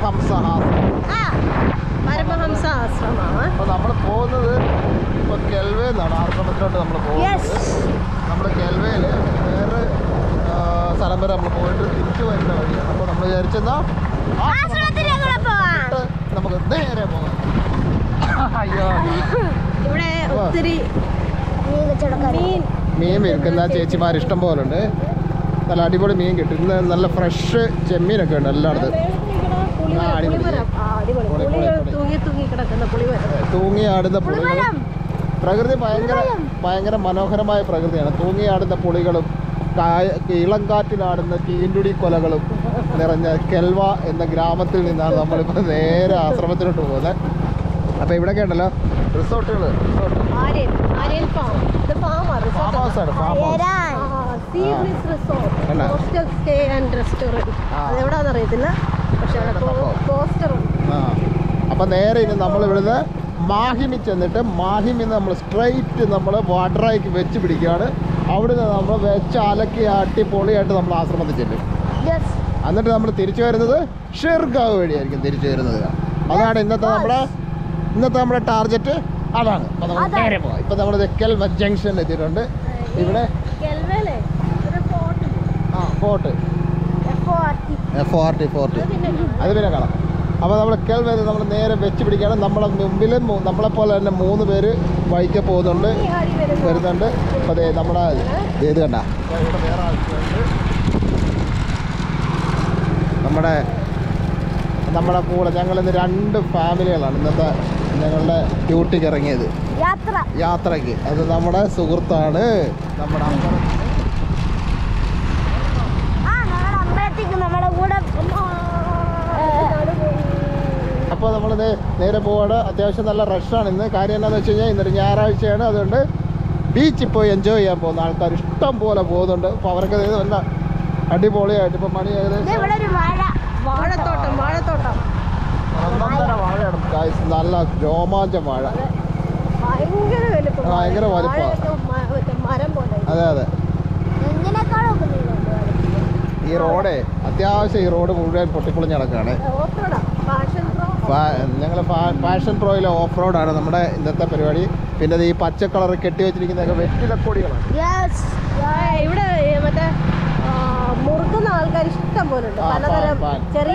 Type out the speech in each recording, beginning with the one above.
പരമഹംസ ആശ്രമം ആ പരമഹംസ ആശ്രമമാണ് അപ്പോൾ നമ്മൾ പോകുന്നത് ഇപ്പോൾ കെൽവേ എന്നാണ് ആശ്രമത്തിലോട്ട് നമ്മൾ യെസ് പോകുന്നത് നമ്മൾ കെൽവേയിൽ വേറെ ആ, സ്ഥലം വരെ നമ്മൾ പോയിട്ട് തിരിച്ചു വരുന്ന വഴിയാണ് അപ്പോൾ നമ്മൾ വിചാരിച്ചെന്നാ ആശ്രമത്തിലേക്ക് കൂടെ പോവാം നമുക്ക് നേരെ പോകാം അയ്യോ ഇവിടെ ഒത്തിരി മീൻ മീൻ വിൽക്കുന്ന ചേച്ചിമാർ ഇഷ്ടം പോലെ ഉണ്ട് നല്ല അടിപൊളി മീൻ കിട്ടും ഇന്ന് നല്ല ഫ്രഷ് ചെമ്മീനൊക്കെ ഉണ്ട് എല്ലായിടത്തും പുളി ആ, അടിപൊളി. പുളിമരം ആ അടിപൊളി പൊളി, പുളി പൊളി, പൊളി. തൂങ്ങി തൂങ്ങി കിടക്കുന്ന പുളിമരം തൂങ്ങിയാടുന്ന പുളികളും പ്രകൃതി ഭയങ്കര ഭയങ്കര മനോഹരമായ പ്രകൃതിയാണ് തൂങ്ങിയാടുന്ന പുളികളും കായ ഇളം കാറ്റിലാടുന്ന തീണ്ടുടി കൊലകളും നിറഞ്ഞ കെൽവ എന്ന ഗ്രാമത്തിൽ നിന്നാണ് നമ്മളിപ്പോൾ നേരെ ആശ്രമത്തിലോട്ട് പോകുന്നത് അപ്പോൾ ഇവിടെ ഉണ്ടല്ലോ റിസോർട്ടുകൾ റിസോർട്ട് ആര്യൻ ആര്യൻ ഫാം ഇത് ഫാമാണ് ഫാം ഹൗസ് ആണ് farm house sea breeze resort കണ്ടോ? ഹോസ്റ്റൽ സ്റ്റേ ആൻഡ് റെസ്റ്റോറൻറ്റ് ആ. അതെവിടാന്ന് അറിയത്തില്ല പക്ഷെ അവിടെ സംഭവം. പോസ്റ്റർ ഉണ്ട് ആ അപ്പം നേരെ ഇനി നമ്മൾ ഇവിടുന്ന് മാഹിമി ചെന്നിട്ട് മാഹിമി നമ്മൾ സ്ട്രൈറ്റ് നമ്മൾ വാട്ടറായിക്ക് വെച്ച് പിടിക്കുകയാണ് അവിടുന്ന് നമ്മൾ വെച്ച് അലക്കി ആട്ടി പൊളിയായിട്ട് നമ്മൾ ആശ്രമത്തിൽ ചെല്ലും എന്നിട്ട് നമ്മൾ തിരിച്ചു വരുന്നത് ഷെർഗാവ് വഴിയായിരിക്കും തിരിച്ചു വരുന്നത് അതാണ് ഇന്നത്തെ നമ്മുടെ ഇന്നത്തെ നമ്മുടെ ടാർഗറ്റ് അതാണ് അപ്പം നമ്മൾ നേരെ പോകാം ഇപ്പം നമ്മൾ തെക്കൽ ജംഗ്ഷൻ എത്തിയിട്ടുണ്ട് ഇവിടെ കെൽവേലേ ഒരു ഫോർട്ട് ആ fort F R T fort അത് പിന്നെ കാണാം അപ്പോൾ നമ്മൾ കേൾവരെ നമ്മൾ നേരെ വെച്ച് പിടിക്കുകയാണ് നമ്മളെ മുമ്പിൽ നമ്മളെ പോലെ തന്നെ മൂന്ന് പേര് വഴിക്ക് പോകുന്നുണ്ട് വരുന്നുണ്ട് അപ്പോൾ അതെ നമ്മുടെ ഏത് കണ്ട നമ്മുടെ നമ്മുടെ കൂടെ ഞങ്ങൾ ഇന്ന് രണ്ട് ഫാമിലികളാണ് ഇന്നത്തെ ഞങ്ങളുടെ ഡ്യൂട്ടിക്ക് ഇറങ്ങിയത് യാത്ര യാത്രയ്ക്ക് അത് നമ്മുടെ സുഹൃത്താണ് നമ്മുടെ അപ്പുറം ആ ഞങ്ങളുടെ അമ്പലത്തേക്ക് നമ്മുടെ കൂടെ അപ്പോൾ നമ്മൾ നേരെ പോവാണ് അത്യാവശ്യം നല്ല റഷാണ് ഇന്ന് കാര്യം എന്താണെന്ന് വെച്ച് കഴിഞ്ഞാൽ ഇന്നൊരു ഞായറാഴ്ചയാണ് അതുകൊണ്ട് ബീച്ചിൽ പോയി എൻജോയ് ചെയ്യാൻ പോകുന്ന ആൾക്കാർ ഇഷ്ടം പോലെ പോകുന്നുണ്ട് അപ്പോൾ അവർക്ക് ഇത് നല്ല അടിപൊളിയായിട്ട് ഇപ്പം മണി ഏകദേശം ഇവിടെ ഒരു വാഴ വാഴത്തോട്ടം വാഴത്തോട്ടം ഒന്നൊന്നര വാഴയാണ് guys. നല്ല രോമാഞ്ചം വാഴ ഭയങ്കര വലുപ്പം ഭയങ്കര വലുപ്പാ. വാഴയൊക്കെ മ- മറ്റേ മരം പോലെ അതെ അതെ ഈ റോഡേ അത്യാവശ്യം ഈ റോഡ് മുഴുവൻ പൊട്ടിപ്പൊളിഞ്ഞ് കിടക്കുകയാണ് ഓഫ്റോഡാ ഫാഷൻ പ്രോ ഞങ്ങൾ പാഷൻ പ്രോയിലെ ഓഫ് റോഡാണ് നമ്മുടെ ഇന്നത്തെ പരിപാടി പിന്നെ ഇത് ഈ പച്ച കളർ കെട്ടി വെച്ചിരിക്കുന്നതൊക്കെ വെറ്റിലക്കൊടികളാണ് ഇവിടെ ഈ മറ്റേ ആ, മുറുക്കുന്ന ആൾക്കാർ ഇഷ്ടം പോലെ ഉണ്ട് ആ, പലതരം പാൻ, പാൻ. ചെറിയ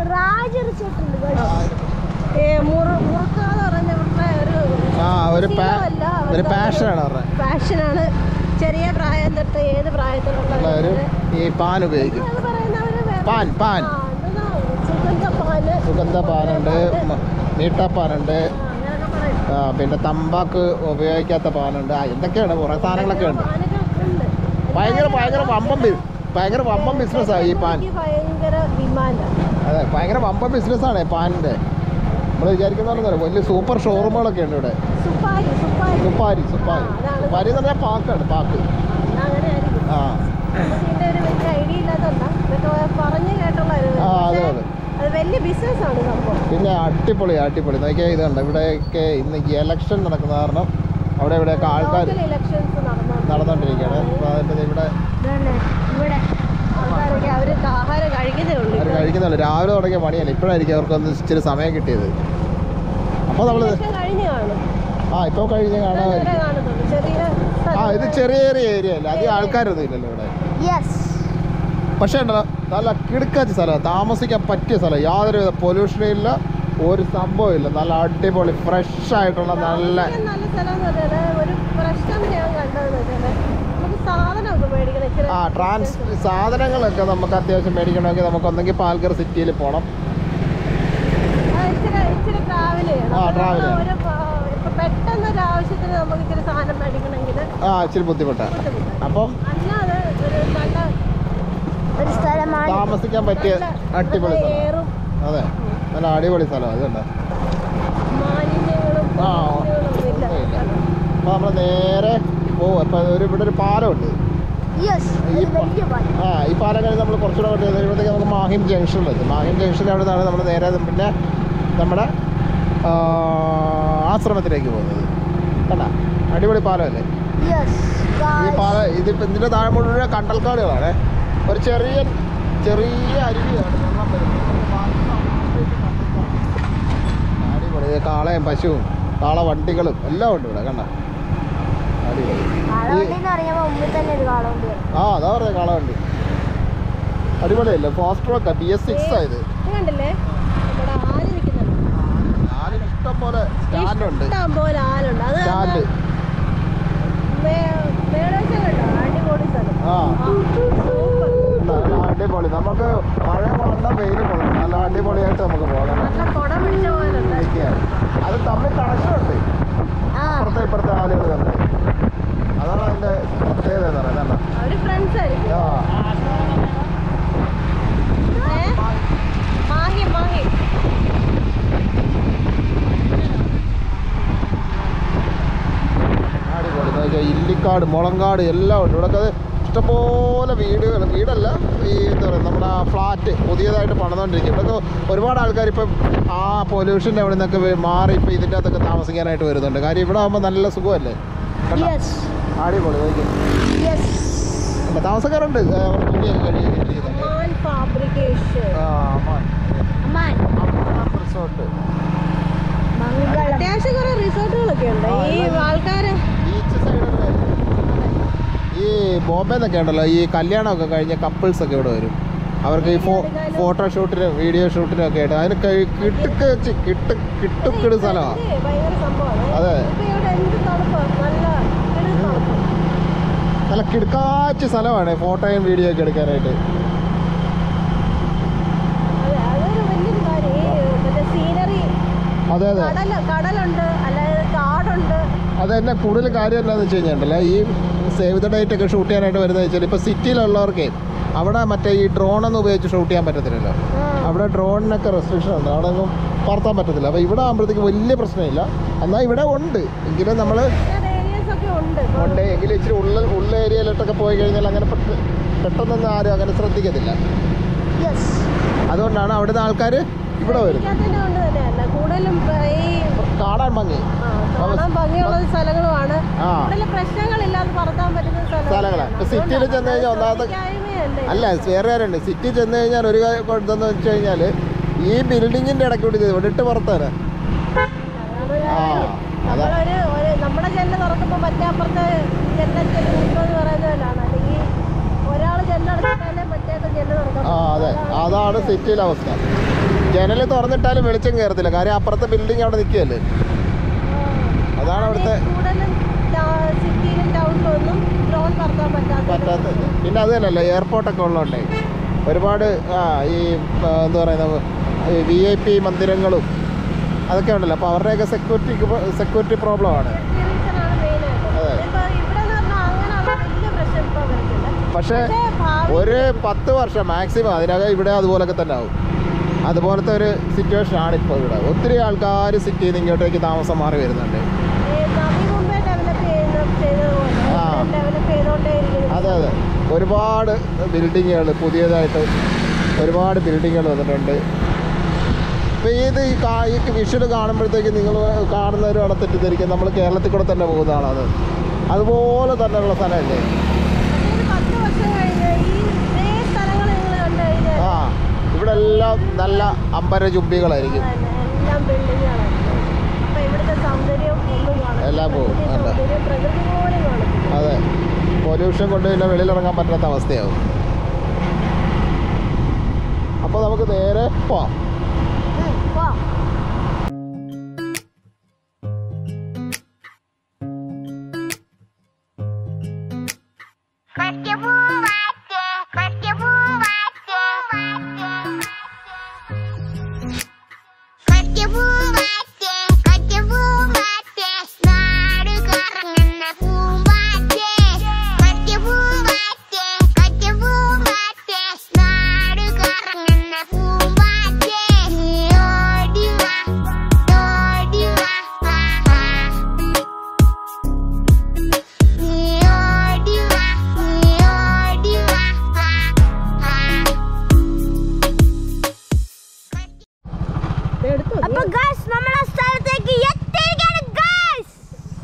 ഏ, മുറു- മുറുക്കുക എന്ന് പറഞ്ഞ ഇവരുടെ ഒരു ആ ഒരു പാ- ശീലമല്ല, അവരുടെ ഒരു പാഷനാണ് അവരുടെ ഫാഷനാണ് ചെറിയ പ്രായം തൊട്ട് ഏത് പ്രായത്തിലുള്ള ഉള്ള ഒരു ഈ പാൻ ഉപയോഗിക്കും അത് പറയുന്നവര് വേറെ- പാൻ പാൻ ആ, എന്തെന്നാ, സുഗന്ധപാന് സുഗന്ധ പാനുണ്ട് മ- മീട്ടപ്പാനുണ്ട് ആ, അങ്ങനെയൊക്കെ പറയും. ആ, പിന്നെ തമ്പാക്ക് ഉപയോഗിക്കാത്ത പാനുണ്ട് ആ എന്തൊക്കെയാണ് കുറേ സാധനങ്ങളൊക്കെ ഉണ്ട് പാനൊക്കെ ഉണ്ട്. ഭയങ്കര ഭയങ്കര വമ്പം ബി- ഭയങ്കര വമ്പം ബിസിനസ്സാണ് ഈ പാൻ എനിക്ക് ഭയങ്കര ഡിമാൻഡാണ് അതെ ഭയങ്കര വമ്പം ബിസിനസ്സാണ് പാനിൻ്റെ നമ്മൾ വിചാരിക്കുന്ന പോലെ വലിയ സൂപ്പർ ഷോറൂമുകളൊക്കെ ഉണ്ട് ഇവിടെ സുപ്പാരി സുപ്പാരി സുപ്പാരി സുപ്പാരി ആ, അതാണ്. സുപ്പാരി എന്ന് പറഞ്ഞാൽ പാക്കാണ് പാക്ക് എന്നാ അങ്ങനെ ആയിരിക്കും ആ നമുക്ക് ഇതിന്റെ ഒരു വലിയ ഐഡിയ ഇല്ലാത്തതുകൊണ്ടാ ഇതൊക്കെ പറഞ്ഞു കേട്ടുള്ള ഒരു ആ, അതെ, പക്ഷേ അതെ. അത് വലിയ ബിസിനസ് ആണ് സംഭവം പിന്നെ അടിപൊളി അടിപൊളി നോക്കിയാൽ ഇതുണ്ട് ഇവിടെയൊക്കെ ഇന്ന് ഇലക്ഷൻ നടക്കുന്ന കാരണം അവിടെ ഇവിടെയൊക്കെ ആൾക്കാർ ലോക്കൽ ഇലക്ഷൻസ് നടന്നുകൊണ്ടിരിക്കുകയാണ് അപ്പോൾ അതിൻ്റെ ഇവിടെ ഇവിടെ ആൾക്കാരൊക്കെ അവര് ആഹാരം കഴിക്കുന്നേ ഉള്ളൂ അവർ കഴിക്കുന്നില്ല രാവിലെ തുടങ്ങിയ പണിയല്ല ഇപ്പോഴായിരിക്കും അവർക്കൊന്ന് ഇച്ചിരി സമയം കിട്ടിയത് അപ്പോൾ നമ്മൾ ഇലക്ഷൻ കഴിഞ്ഞ് കാണും ആ ഇപ്പോൾ കഴിഞ്ഞ് ഇവരെ കാണാമായിരിക്കും കാണുന്നുള്ളൂ ചെറിയ ആ ഇത് ചെറിയ ചെറിയ ഏരിയ അല്ല അധികം ആൾക്കാരൊന്നും ഇല്ലല്ലോ ഇവിടെ യെസ് പക്ഷേ ഉണ്ടല്ലോ നല്ല കിടക്കാച്ച സ്ഥലമാണ് താമസിക്കാൻ പറ്റിയ സ്ഥലം യാതൊരുവിധ പൊല്യൂഷനും ഇല്ല ഒരു സംഭവം ഇല്ല നല്ല അടിപൊളി ഫ്രഷ് ആയിട്ടുള്ള നല്ല നല്ല സ്ഥലം എന്ന് പറഞ്ഞാൽ ഒരു പ്രശ്നം ഞാൻ കണ്ടതെന്ന് വെച്ചാൽ നമുക്ക് സാധനമൊക്കെ മേടിക്കണം ഇച്ചിരി ആ ട്രാൻസ് സാധനങ്ങളൊക്കെ നമുക്ക് അത്യാവശ്യം മേടിക്കണമെങ്കിൽ നമുക്ക് ഒന്നെങ്കിൽ പാൽക്കർ സിറ്റിയിൽ പോകണം ആ, ഇച്ചിരി ഇച്ചിരി ട്രാവൽ ചെയ്യണം ആ, അപ്പൊ travel നമ്മള് ചെയ്യണം. ഒരു പ- ഇപ്പൊ പെട്ടെന്ന് ഒരു ആവശ്യത്തിന് നമുക്ക് ഇച്ചിരി സാധനം മേടിക്കണമെങ്കിൽ ആ ഇച്ചിരി ബുദ്ധിമുട്ടാണ് ബുദ്ധിമുട്ടാണ് അപ്പം അല്ലാതെ ഒരു നല്ല ഒരു സ്ഥലമാണ് താമസിക്കാൻ പറ്റിയ അടിപൊളി സ്ഥലം ഏറും അതെ നല്ല അടിപൊളി സ്ഥലം അതുണ്ട് മാലിന്യങ്ങളും ആ മാലിന്യങ്ങളും ഇല്ല ഒന്നുമില്ല അപ്പോൾ നമ്മൾ നേരെ പോകും അപ്പോൾ ഒരു ഇവിടെ ഒരു പാലമുണ്ട് ഈ പ- ആ ഈ പാലം കഴിഞ്ഞ് നമ്മൾ കുറച്ചുകൂടെ കൊണ്ട് കഴിയുമ്പോഴത്തേക്ക് നമുക്ക് മാഹിം ജംഗ്ഷനിലെത്തും മാഹിം ജംഗ്ഷൻ അവിടെ നിന്നാണ് നമ്മൾ നേരെ പിന്നെ നമ്മുടെ ആ, ആശ്രമത്തിലേക്ക് പോകുന്നത് കണ്ട അടിപൊളി പാലമല്ലേ ഈ പാലം ഇതിപ്പോൾ ഇതിൻ്റെ താഴെ മുഴുവൻ കണ്ടൽക്കാടുകളാണ് ഒരു ചെറിയ ചെറിയ അരുവിയാണ് വെള്ളം വരുന്നത് ഇത് കാളയും പശുവും കാള വണ്ടികളും എല്ലാം ഉണ്ട് ഇവിടെ കണ്ട അടിപൊളി കാളവണ്ടി എന്ന് പറയുമ്പോൾ മുമ്പിൽ തന്നെ ഒരു കാളവണ്ടി ആ അതാ പറയാ കാള വണ്ടി അടിപൊളിയല്ലേ ഫാസ്റ്റ് ട്രക്കാ ബി എസ് സിക്സ് ആയത് ഇത് കണ്ടില്ലേ നമ്മുടെ ആല് നിൽക്കുന്നുണ്ട് ഞാനും ഇഷ്ടം പോലെ സ്റ്റാൻഡുണ്ട് ഇഷ്ടം പോലെ ആലുണ്ട് അത് സ്റ്റാൻഡ് മേടവശം കണ്ടോ അടിപൊളി സ്ഥലം ആ സൂപ്പർ നല്ല അടിപൊളി നമുക്ക് മഴ കൊണ്ട വെയിൽ കൊള്ളണം നല്ല അടിപൊളിയായിട്ട് നമുക്ക് പോകാം നല്ല കുട പിടിച്ച പോലെ ഉണ്ട് ഇതൊക്കെയാണ്. അത് തമ്മിൽ കണക്ഷൻ ഉണ്ട് ആ അപ്പുറത്തെ ഇപ്പുറത്തെ ആളുകൾ തമ്മിൽ അതാണ് അതിന്റെ പ്രത്യേകത എന്ന് പറയുന്നത് കണ്ടോ? അവര് ഫ്രണ്ട്സ് ആയിരിക്കും ആ ഏ? മാഹി മാഹി അടിപൊളി എന്ന് വെച്ചാൽ ഇല്ലിക്കാട് മുളങ്കാട് എല്ലാം ഉണ്ട് ഇവിടെ അത് ഇഷ്ടംപോലെ വീടുകൾ വീടല്ല ഈ എന്താ പറയുക നമ്മുടെ ആ ഫ്ലാറ്റ് പുതിയതായിട്ട് പണിതുകൊണ്ടിരിക്കും ഇവിടെ ഒരുപാട് ആൾക്കാർ ഇപ്പം ആ പൊല്യൂഷൻ്റെ അവിടെ നിന്നൊക്കെ വേ- മാറി ഇപ്പം ഇതിൻ്റെ അകത്തൊക്കെ താമസിക്കാനായിട്ട് വരുന്നുണ്ട് കാര്യം ഇവിടെ ആകുമ്പോൾ നല്ല സുഖമല്ലേ കണ്ടോ? യെസ് അടിപൊളി നോക്കി യെസ് കണ്ടോ? താമസക്കാരുണ്ട് ആ, അവിടെ തുണിയൊക്കെ കഴുകി ഇട്ടിരിക്കുന്നുണ്ട്. മാൻ ഫാബ്രിക്കേഷൻ ആ അമ്മാൻ. അമ്മാൻ അമ്മാൻ റിസോർട്ട് മംഗളം അത്യാവശ്യം കുറെ റിസോർട്ടുകളൊക്കെ ഉണ്ട് ആ, ഈ എല്ലാം- ആൾക്കാര് ബീച്ച് സൈഡല്ലേ ഈ ബോംബെ എന്നൊക്കെ ഉണ്ടല്ലോ ഈ കല്യാണമൊക്കെ കഴിഞ്ഞ കപ്പിൾസ് ഒക്കെ ഇവിടെ വരും അവർക്ക് ഈ ഫോ ഫോട്ടോഷൂട്ടിനും വീഡിയോ ഷൂട്ടിനും ഒക്കെ ആയിട്ട് അതിന് കഴി- കിട്ടുക്ക് ചി- കിട്ടു കിട്ടുക്കിട് സ്ഥലമാണ് ഇത് ഭയങ്കര സംഭവമാണ് അതെ. ഇപ്പൊ ഇവിടെ എന്ത് തണുപ്പ് നല്ല കിടു തണുപ്പ് നല്ല കിടക്കാച്ച സ്ഥലമാണ് ഫോട്ടോയും വീഡിയോ ഒക്കെ എടുക്കാനായിട്ട് അതെ അതൊരു വലിയൊരു കാര്യം ഈ മറ്റേ സീനറി അതെ അതെ കടൽ കടലുണ്ട് അല്ലാതെ കാടുണ്ട് അത് തന്നെ കൂടുതൽ കാര്യം എന്താണെന്ന് വെച്ച് കഴിഞ്ഞിട്ടുണ്ടല്ലോ ഈ സേവ് ദ ഡേറ്റ് ഒക്കെ ഷൂട്ട് ചെയ്യാനായിട്ട് വരുന്നത് വെച്ചാൽ ഇപ്പോൾ സിറ്റിയിലുള്ളവർക്ക് അവിടെ മറ്റേ ഈ ഡ്രോണൊന്നും ഉപയോഗിച്ച് ഷൂട്ട് ചെയ്യാൻ പറ്റത്തില്ലല്ലോ അവിടെ ഡ്രോണിനൊക്കെ റെസ്ട്രിക്ഷൻ ഉണ്ട് അവിടെ ഒന്നും പറത്താൻ പറ്റത്തില്ല അപ്പോൾ ഇവിടെ ആകുമ്പോഴത്തേക്ക് വലിയ പ്രശ്നമില്ല എന്നാൽ ഇവിടെ ഉണ്ട് എങ്കിലും നമ്മൾ ഏരിയസ് ഒക്കെ ഉണ്ട് ഇപ്പൊ ഉണ്ട് എങ്കിലും ഇച്ചിരി ഉള്ള ഉള്ള ഏരിയയിലോട്ടൊക്കെ പോയി കഴിഞ്ഞാൽ അങ്ങനെ പെട്ട് പെട്ടെന്നൊന്നും ആരും അങ്ങനെ ശ്രദ്ധിക്കത്തില്ല യെസ് അതുകൊണ്ടാണ് അവിടുത്തെ ആൾക്കാർ ഇവിടെ വരുന്നത് ഇതിനകത്തന്നെ കൊണ്ട് തന്നെയല്ല കൂടുതലും ഇപ്പൊ ഈ കാണാൻ ഭംഗി ആ, കാണാൻ ഭംഗിയുള്ള സ്ഥലങ്ങളുമാണ് ആ കൂടുതൽ പ്രശ്നങ്ങളില്ലാതെ പറത്താൻ പറ്റുന്ന സ്ഥലങ്ങളാ. ഇപ്പൊ സിറ്റിയിൽ ചെന്ന് കഴിഞ്ഞാൽ ഒന്നാമത് ശ്രദ്ധിക്കായ്മയല്ലേ? അല്ല വേറെ കാര്യമുണ്ട് സിറ്റി ചെന്ന് കഴിഞ്ഞാൽ ഒരു കാര്യം ഇതെന്ന് വെച്ച് കഴിഞ്ഞാൽ ഈ ബിൽഡിങ്ങിൻ്റെ ഇടയ്ക്ക് കൂടി ഇവിടെ ഇട്ട് പുറത്താണ് അതാണ് ആ കാര്യം. അതാ നമ്മളൊരു ഒരു നമ്മുടെ ജനൽ തുറക്കുമ്പോൾ മറ്റേ അപ്പുറത്തെ ജനൽ എന്ന് പറയുന്നതിലാണ് അല്ലെങ്കിൽ ഒരാൾ ജനൽ അടച്ചിട്ടാലേ മറ്റേ ജനൽ തുറക്കാൻ ആ അതെ അതാണ് സിറ്റിയിലെ അവസ്ഥ ജനൽ തുറന്നിട്ടാലും വെളിച്ചം കയറത്തില്ല കാര്യം അപ്പുറത്തെ ബിൽഡിംഗ് അവിടെ നിൽക്കുകയല്ലേ അതാണ് അവിടുത്തെ കൂടുതലും ടൗ- സിറ്റിയിലും ടൗണിലും ഒന്നും ഡ്രോൺ പറത്താൻ പറ്റാത്ത പറ്റാത്തത് പിന്നെ അത് തന്നെയല്ലോ എയർപോർട്ടൊക്കെ ഉള്ളതുകൊണ്ടേ ഒരുപാട് ആ ഈ ആ, എന്താ പറയുന്നത് വി ഐ പി മന്ദിരങ്ങളും അതൊക്കെ ഉണ്ടല്ലോ അപ്പോൾ അവരുടെയൊക്കെ സെക്യൂരിറ്റിക്ക് സെക്യൂരിറ്റി പ്രോബ്ലമാണ് റീസണാണ് മെയിനായിട്ട് അതെ. ഇപ്പൊ ഇവിടെ എന്ന് പറഞ്ഞാൽ അങ്ങനെയുള്ള വലിയ പ്രശ്നം ഇപ്പൊ വരുന്നില്ല പക്ഷേ പക്ഷേ ഭാവി ഒരു പത്ത് വർഷം മാക്സിമം അതിനകം ഇവിടെ അതുപോലൊക്കെ തന്നെ ആവും അതുപോലത്തെ ഒരു സിറ്റുവേഷൻ ആണ് ഇപ്പോൾ ഇവിടെ ഒത്തിരി ആൾക്കാർ സിറ്റിയിൽ നിന്ന് ഇങ്ങോട്ടേക്ക് താമസം മാറി വരുന്നുണ്ട് ഈ നവി മുമ്പേ ഡെവലപ്പ് ചെയ്യുന്ന ചെയ്തതുപോലെ ആ. ഡെവലപ്പ് ചെയ്തോണ്ടേ ഇരിക്കുന്നു അതെ അതെ ഒരുപാട് ബിൽഡിങ്ങുകൾ പുതിയതായിട്ട് ഒരുപാട് ബിൽഡിങ്ങുകൾ വന്നിട്ടുണ്ട് ഇപ്പോൾ ഇത് ഈ കാ ഈ വിഷ്വൽ കാണുമ്പോഴത്തേക്ക് നിങ്ങൾ കാണുന്നവരാണ് തെറ്റിദ്ധരിക്കുക നമ്മൾ കേരളത്തിൽ കൂടെ തന്നെ പോകുന്നതാണത് അതുപോലെ തന്നെയുള്ള സ്ഥലമല്ലേ ഒരു പത്ത് വർഷം കഴിഞ്ഞ് ഈ ഇതേ സ്ഥലങ്ങൾ നിങ്ങൾ കണ്ടു കഴിഞ്ഞാൽ ആ ഇവിടെ എല്ലാം നല്ല അമ്പര ചുംബികളായിരിക്കും എല്ലാം ബിൽഡിങ്ങുകളാണ് അപ്പൊ ഇവിടുത്തെ സൗന്ദര്യം ഒന്നും കാണത്തില്ല. എല്ലാം പോകും. പ്രകൃതി അല്ല. സൗന്ദര്യം പ്രകൃതി പോലും കാണത്തില്ല അതെ പൊല്യൂഷൻ കൊണ്ട് പിന്നെ വെളിയിലിറങ്ങാൻ പറ്റാത്ത അവസ്ഥയാവും അപ്പോൾ നമുക്ക് നേരെ പോവാം ഉം, പോ ഇത് എടുത്തോ നീ? അപ്പൊ ഗൈസ് നമ്മളെ സ്ഥലത്തേക്ക് എത്തിയിരിക്കുകയാണ് ഗൈസ്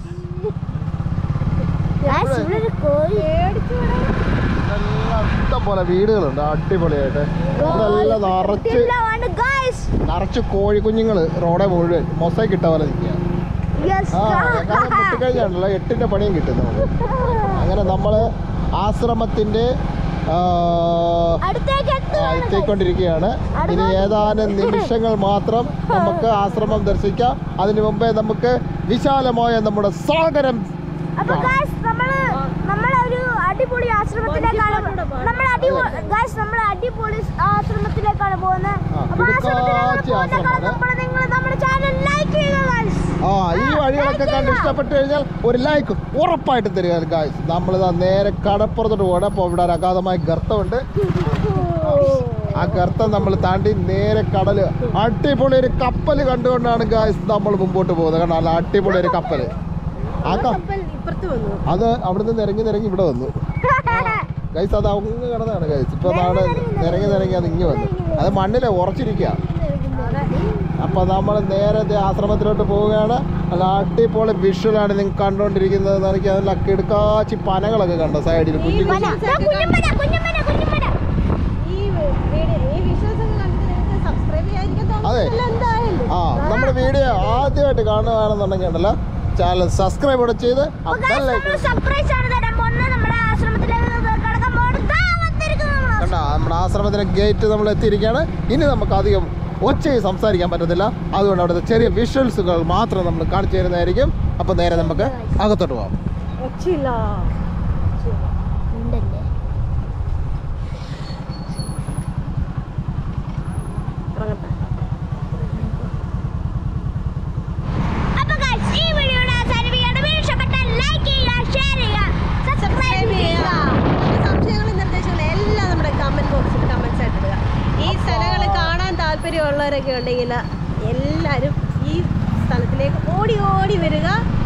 ഗൈസ് ഇവിടെ ഒരു കോഴി പേടിച്ച് വിടാൻ. നല്ല ഇഷ്ടം പോലെ വീടുകളുണ്ട് അടിപൊളിയായിട്ട് ഇതെല്ലാം നിറച്ച് ഗൈസ് ഗൈസ് നിറച്ച് കോഴി കുഞ്ഞുങ്ങൾ റോഡെ മുഴുവൻ മൊസൈക്ക് ഇട്ട പോലെ നിൽക്കുക യെസ് ആ കാരണം പൊട്ടിക്കഴിഞ്ഞാണല്ലോ എട്ടിന്റെ പണിയും കിട്ടും നമുക്ക് അങ്ങനെ നമ്മള് ആശ്രമത്തിന്റെ ആ, അടുത്തേക്ക് ആ, എത്തുകയാണ് എത്തിക്കൊണ്ടിരിക്കുകയാണ് ഇനി ഏതാനും നിമിഷങ്ങൾ മാത്രം നമുക്ക് ആശ്രമം ദർശിക്കാം അതിനു മുമ്പേ നമുക്ക് വിശാലമായ നമ്മുടെ സാഗരം അപ്പൊ ഗൈസ് നമ്മള് നമ്മളൊരു അടിപൊളി ആശ്രമത്തിലേക്കാണ് നമ്മൾ അടിപൊളി ഗൈസ് നമ്മൾ അടിപൊളി ആശ്രമത്തിലേക്കാണ് പോകുന്നത് ആ, അപ്പൊ ആശ്രമത്തിലേക്ക് കിടുക്കാച്ചി പോകുന്നേക്കാൾ ആശ്രമമാണ്. മുമ്പ് നിങ്ങൾ നമ്മുടെ ചാനൽ ലൈക്ക് ചെയ്യുക ഗൈസ് ആ ഈ വഴികളൊക്കെ കണ്ട് ഇഷ്ടപ്പെട്ട് കഴിഞ്ഞാൽ ഒരു ലൈക്ക് ഉറപ്പായിട്ട് തരിക ഗായ്സ് നമ്മളിതാ നേരെ കടപ്പുറത്തോട്ട് പോകണം അപ്പോൾ ഇവിടെ ഒരു അഗാധമായ ഗർത്തമുണ്ട് ആ ഗർത്തം നമ്മൾ താണ്ടി നേരെ കടല് അടിപൊളി ഒരു കപ്പൽ കണ്ടുകൊണ്ടാണ് ഗായ്സ് നമ്മൾ മുമ്പോട്ട് പോകുന്നത് കാരണം നല്ല അടിപൊളി ഒരു കപ്പൽ ആ ക കപ്പൽ ഇപ്പുറത്ത് വന്നു അത് അവിടുന്ന് നിരങ്ങി നിരങ്ങി ഇവിടെ വന്നു ഗൈസ് അത് അങ്ങ് കിടന്നാണ് ഗൈസ് ഇപ്പൊ നാളെ നിരങ്ങി നിരങ്ങി അത് ഇങ്ങ് വന്നു അത് മണ്ണിലെ ഉറച്ചിരിക്കുക അപ്പൊ നമ്മൾ നേരെ ദേ ആശ്രമത്തിലോട്ട് പോവുകയാണ് നല്ല അടിപൊളി വിഷ്വലാണ് നിങ്ങൾ കണ്ടുകൊണ്ടിരിക്കുന്നത് എനിക്ക് അതിൽ കിടക്കാച്ചി പനകളൊക്കെ കണ്ടോ സൈഡിൽ കുഞ്ഞു കുഞ്ഞു കുഞ്ഞുമന കുഞ്ഞുമന കുഞ്ഞുമന ഈ വീഡിയോ ഈ വിഷ്വൽസ് ഒക്കെ കണ്ടിട്ട് നിങ്ങൾക്ക് സബ്സ്ക്രൈബ് ചെയ്യാതിരിക്കാൻ അതെ. തോന്നുന്നില്ല എന്തായാലും ആ നമ്മുടെ വീഡിയോ ആദ്യമായിട്ട് കാണുകയാണെന്നുണ്ടെങ്കിൽ ഉണ്ടല്ലോ ചാനൽ സബ്സ്ക്രൈബ് കൂടെ ചെയ്ത് ആ bell icon നമ്മൾ സർപ്രൈസ് ആണ് തരാൻ പോകുന്നത് നമ്മുടെ ആശ്രമത്തിലേക്ക് കടക്കാൻ പോകുന്നത് ദാ വന്നിരിക്കുന്നു നമ്മള്. കണ്ട നമ്മുടെ ആശ്രമത്തിന്റെ ഗേറ്റ് നമ്മൾ എത്തിയിരിക്കുകയാണ് ഇനി നമുക്ക് അധികം ഒച്ചയിൽ സംസാരിക്കാൻ പറ്റത്തില്ല അതുകൊണ്ട് അവിടുത്തെ ചെറിയ വിഷ്വൽസുകൾ മാത്രം നമ്മൾ കാണിച്ചു തരുന്നതായിരിക്കും അപ്പോൾ നേരെ നമുക്ക് അകത്തോട്ട് പോകാം ഒച്ചില്ല ഉണ്ടല്ലേ ഇറങ്ങട്ടെ അപ്പൊ guys, ഈ വീഡിയോയുടെ അവസാനിപ്പിക്കുകയാണ്. വീഡിയോ ഇഷ്ടപ്പെട്ടാൽ like ചെയ്യുക, share ചെയ്യുക, subscribe സബ്സ്ക്രൈബ് ചെയ്യുക. ചെയ്യുക സംശയങ്ങളും നിർദ്ദേശങ്ങളും എല്ലാം നമ്മുടെ കമന്റ് ബോക്സിൽ കമന്റ്സ് ആയിട്ട് ഇടുക ഈ സ്ഥലങ്ങൾ കാണാൻ താല്പര്യമുള്ളവരൊക്കെ ഉണ്ടെങ്കിൽ എല്ലാവരും ഈ സ്ഥലത്തിലേക്ക് ഓടി ഓടി വരിക